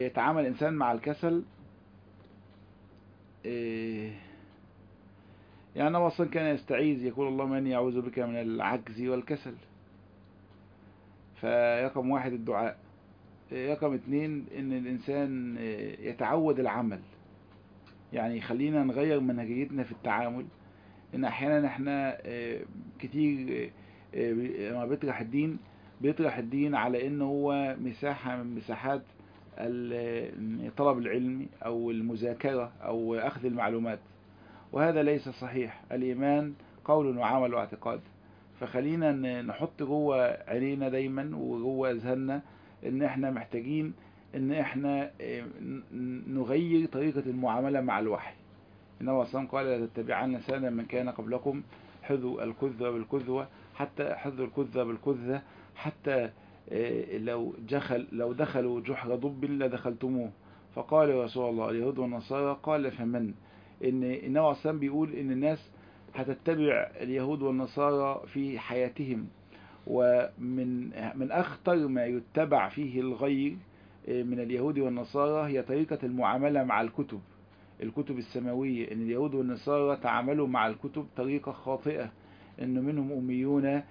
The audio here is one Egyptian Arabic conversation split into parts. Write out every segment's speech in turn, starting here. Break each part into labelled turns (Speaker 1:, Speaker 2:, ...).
Speaker 1: يتعامل الإنسان مع الكسل إيه يعني النبي أصلا كان يستعيذ يقول اللهم إني أعوذ بك من العجز والكسل فرقم واحد الدعاء رقم اتنين إن الإنسان يتعود العمل يعني خلينا نغير منهجيتنا في التعامل إن أحيانا إحنا كتير لما بيطرح الدين بيطرح الدين على إنه هو مساحة من مساحات طلب العلم أو المذاكرة أو أخذ المعلومات وهذا ليس صحيح الإيمان قول وعمل واعتقاد فخلينا نحط جوه عينينا دايما وجوه أذهاننا إن إحنا محتاجين إن إحنا نغير طريقة المعاملة مع الوحي النبي صلى الله عليه وسلم قال لا تتبعن سنة من كان قبلكم حذوا الكذة بالكذوة حتى حذوا الكذة بالكذة حتى لو دخل لو دخلوا جحر ضب لدخلتموه فقال يا رسول الله اليهود والنصارى قال فمن ان النبي عليه الصلاه بيقول ان الناس هتتبع اليهود والنصارى في حياتهم ومن من اخطر ما يتبع فيه الغير من اليهود والنصارى هي طريقة المعاملة مع الكتب الكتب السماوية ان اليهود والنصارى تعاملوا مع الكتب طريقة خاطئة ان منهم اميون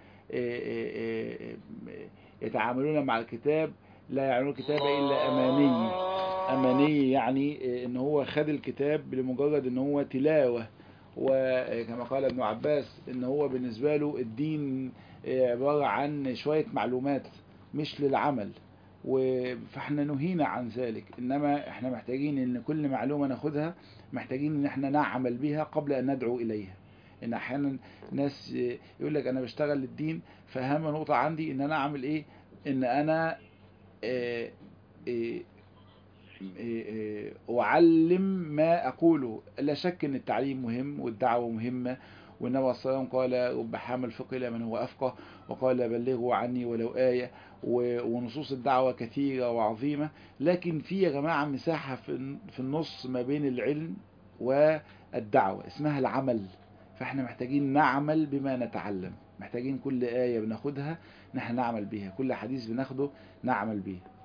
Speaker 1: يتعاملون مع الكتاب لا يعنون الكتاب إلا أماني أماني يعني إن هو خد الكتاب لمجرد إن هو تلاوة وكما قال ابن عباس إن هو بالنسبة له الدين عبارة عن شوية معلومات مش للعمل فاحنا نهينا عن ذلك إنما احنا محتاجين إن كل معلومة ناخدها محتاجين إن احنا نعمل بها قبل أن ندعو إليها ان احيانا ناس يقول لك انا بشتغل للدين فاهم نقطة عندي ان انا اعمل ايه ان انا إيه إيه إيه اعلم ما اقوله لا شك ان التعليم مهم والدعوة مهمة والنبي صلى الله عليه وسلم قال رب حامل فقه الى من هو افقه وقال بلغوا عني ولو آية ونصوص الدعوة كثيرة وعظيمة لكن في يا جماعة مساحة في النص ما بين العلم والدعوة اسمها العمل فاحنا محتاجين نعمل بما نتعلم محتاجين كل آية بناخدها نحن نعمل بها كل حديث بناخده نعمل به